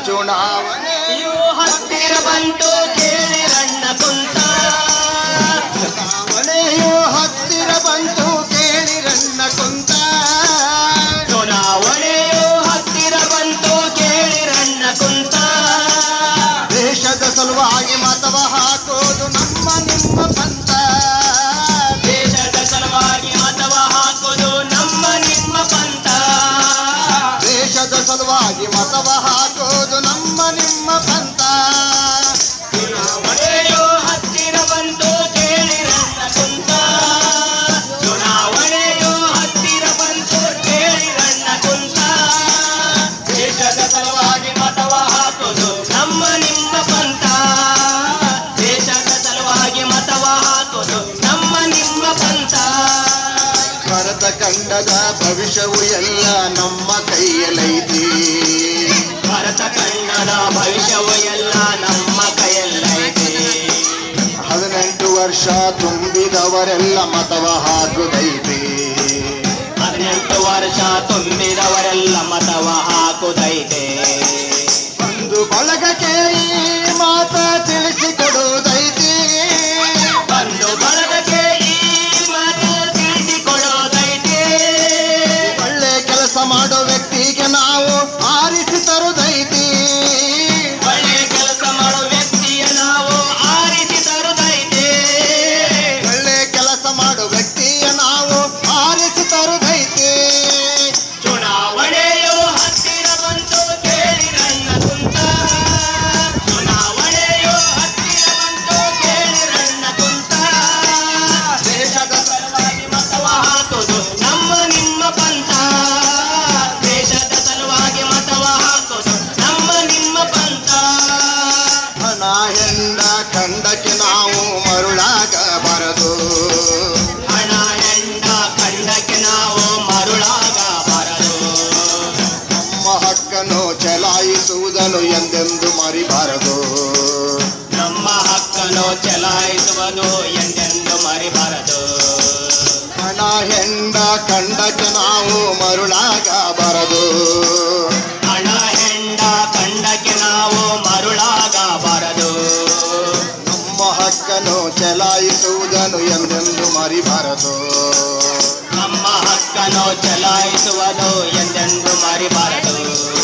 ಚುನಾವಣೆಯು ಹತ್ತಿರ ಬಂತು ಕೇಳಿರಣ್ಣ ಕುಂತ ಚುನಾವಣೆಯು ಹತ್ತಿರ ಬಂತು ಕೇಳಿರಣ್ಣ ಕುಂತ ಚುನಾವಣೆಯು ಹತ್ತಿರ ಬಂತು ಕೇಳಿರಣ್ಣ ಕುಂತ ದೇಶದ ಸಲುವಾಗಿ ಮತವ ಹಾಕೋದು ನಮ್ಮ ನಿಮ್ಮ ಪಂಥ ದೇಶದ ಸಲುವಾಗಿ ಮತವ ಹಾಕೋದು ನಮ್ಮ ನಿಮ್ಮ ಪಂಥ ದೇಶದ ಸಲುವಾಗಿ ಮತವ ಹಾಕೋದು ನಮ್ಮ ನಿಮ್ಮ ಪಂಥ ಚುನಾವಣೆಯು ಹತ್ತಿರ ಬಂತು ಕೇಳಿರಣ್ಣ ಕುಂತ ಚುನಾವಣೆಯು ಹತ್ತಿರ ಬಂತು ಕೇಳಿರಣ್ಣ ಕುಂತ ದೇಶದ ಸಲುವಾಗಿ ಮತವ ಹಾಕೋದು ನಮ್ಮ ನಿಮ್ಮ ಪಂಥ ದೇಶದ ಸಲುವಾಗಿ ಮತವ ಹಾಕೋದು ನಮ್ಮ ನಿಮ್ಮ ಪಂಥ ಭರತ ಖಂಡದ ಭವಿಷ್ಯವು ಎಲ್ಲ ನಮ್ಮ ಕೈಯಲ್ಲೈತಿ ಭರತ ಖಂಡದ ಭವಿಷ್ಯವು ಎಲ್ಲ ನಮ್ಮ ಕೈಯಲ್ಲೈತಿ ಹದಿನೆಂಟು ವರ್ಷ ತುಂಬಿದವರೆಲ್ಲ ಮತವ ಹಾಕುದೈತಿ ಹದಿನೆಂಟು ವರ್ಷ ತುಂಬಿದವರೆಲ್ಲ ಮತವ ಹಾಕುದೈತೆ ಒಂದು ಬಳಗಕ್ಕೆ ಈ ಮಾತ ತಿಳಿಸಿಕೊಡುವುದೈತಿ ಒಂದು ಬಳಗಕ್ಕೆ ಈ ಮಾತು ತಿಳಿಸಿಕೊಡುವುದೈತಿ ಒಳ್ಳೆ ಕೆಲಸ ಮಾಡೋ ವ್ಯಕ್ತಿಗೆ ನಾವು ಆರಿಸಿ ತರುದೈತಿ ಒಳ್ಳೆ ಕೆಲಸ ಮಾಡೋ ವ್ಯಕ್ತಿಯ ನಾವು ಆರಿಸಿ ತರುದೈತಿ ಒಳ್ಳೆ ಕೆಲಸ ಮಾಡೋ ವ್ಯಕ್ತಿಯ ನಾವು ಆರಿಸಿ ತರುದೈತಿ ಚುನಾವಣೆಯು ಹತ್ತಿರ ಬಂತು ಕೇಳಿ ನನ್ನ ಕುಂತ ಚುನಾವಣೆಯು ಹತ್ತಿರ ಬಂತು ಕೇಳಿ ನನ್ನ ಕುಂತ ದೇಶದ ಸಲುವಾಗಿ ಮತವ ಹಾಕೋದು ನಮ್ಮ ನಿಮ್ಮ ಪಂಥ ದೇಶದ ಸಲುವಾಗಿ ಮತವ ಹಾಕೋದು ನಮ್ಮ ನಿಮ್ಮ ಪಂಥ ಹಣ ಹೆಂಡ ಖಂಡಕ್ಕೆ ನಾವು ಮರುಳಾಗಬಾರದು ಹಣ ಹೆಂಡ ಖಂಡಕ್ಕೆ ನಾವು ಮರುಳಾಗಬಾರದು ನಮ್ಮ ಹಕ್ಕನ್ನು ಚಲಾಯಿಸುವುದನ್ನು ಎಂದೆಂದು ಮರಿಬಾರದು ನಮ್ಮ ಹಕ್ಕನ್ನು ಚಲಾಯಿಸುವುದು ಎಂದೆಂದು ಮರಿಬಾರದು ಹಣ ಹೆಂಡ ಖಂಡಕ್ಕೆ ನಾವು ಮರುಳಾಗಬಾರದು ಹಣ ಹೆಂಡ ಖಂಡಕ್ಕೆ ನಾವು ಮರುಳಾಗಬಾರದು ನಮ್ಮ ಹಕ್ಕನ್ನು ಚಲಾಯಿಸುವುದನ್ನು ಎಂದೆಂದು ಮರಿಬಾರದು ನಮ್ಮ ಹಕ್ಕನ್ನು ಚಲಾಯಿಸುವುದು ಎಂದೆಂದು ಮರಿಬಾರದು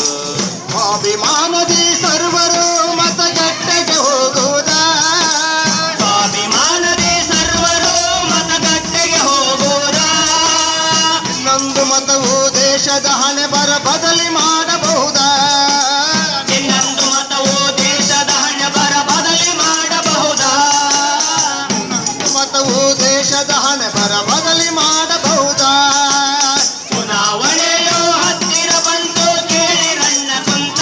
ಸ್ವಾಭಿಮಾನದಿ ಸರ್ವರು ಮತಗಟ್ಟೆಗೆ ಹೋಗುವುದಾ ಸ್ವಾಭಿಮಾನದಿ ಸರ್ವರು ಮತಗಟ್ಟೆಗೆ ಹೋಗುವುದಾ ಇನ್ನೊಂದು ಮತವು ದೇಶದ ಹಣೆ ಬರ ಬದಲಿ ಮಾಡಬಹುದಾ ಇನ್ನೊಂದು ಮತವು ದೇಶದ ಹಣೆ ಬರ ಬದಲಿ ಮಾಡಬಹುದಾ ಇನ್ನೊಂದು ಮತವು ದೇಶದ ಹಣೆ ಬರ ಬದಲಿ ಮಾಡಬಹುದಾ ಚುನಾವಣೆಯು ಹತ್ತಿರ ಬಂತು ಕೇಳಿರಣ್ಣ ಕುಂತ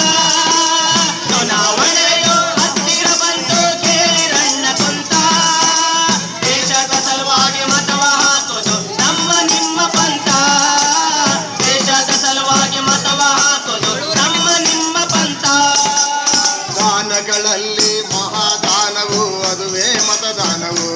ಚುನಾವಣೆಯು ಹತ್ತಿರ ಬಂತು ಕೇಳಿರಣ್ಣ ಕುಂತ ದೇಶದ ಸಲುವಾಗಿ ಮತವ ಹಾಕೋದು ನಮ್ಮ ನಿಮ್ಮ ಪಂಥ ದೇಶದ ಸಲುವಾಗಿ ಮತವ ಹಾಕೋದು ನಮ್ಮ ನಿಮ್ಮ ಪಂಥ ದಾನಗಳಲ್ಲಿ ಮಹಾದಾನವು ಅದುವೇ ಮತದಾನವು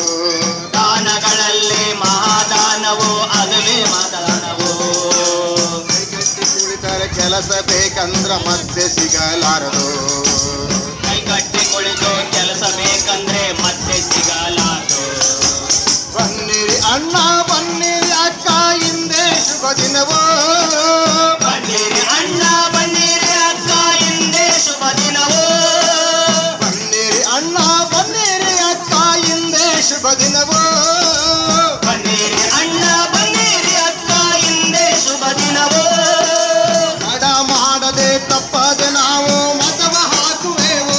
ದಾನಗಳಲ್ಲಿ ಮಹಾದಾನವು ಅದುವೇ ಮತದಾನವು ಕೈಗಟ್ಟಿ ಕುಳಿತರೆ ಕೆಲಸ ಬೇಕಂದ್ರ ಮತ್ತೆ ಸಿಗಲಾರದು ಕೈಗಟ್ಟಿ ಕುಳಿತು ಕೆಲಸ ಬೇಕಂದ್ರೆ ಮತ್ತೆ ಸಿಗಲಾರದು ಬನ್ನಿರಿ ಅಣ್ಣ ಬನ್ನಿರಿ ಅಕ್ಕ ಹಿಂದೆ ಶುಭ ದಿನವೋ ಬನ್ನಿರಿ ಅಣ್ಣ ಬನ್ನಿರಿ ಅಕ್ಕ ಹಿಂದೆ ಶುಭ ದಿನವೋ ಬನ್ನಿರಿ ಅಣ್ಣ ಬನ್ನಿರಿ ಅಕ್ಕ ಹಿಂದೆ ಶುಭ ದಿನವೋ ಬನ್ನಿರಿ ಅಣ್ಣ ಬನ್ನಿರಿ ಅಕ್ಕ ಹಿಂದೆ ಶುಭ ದಿನವೋ ತಡ ಮಾಡದೆ ತಪ್ಪದೆ ನಾವು ಮತವ ಹಾಕುವೆವು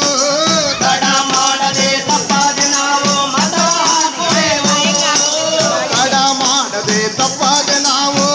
ತಡ ಮಾಡದೆ ತಪ್ಪದೆ ನಾವು ಮತವ ಹಾಕುವೆವು ತಡ ಮಾಡದೆ ತಪ್ಪದೆ ನಾವು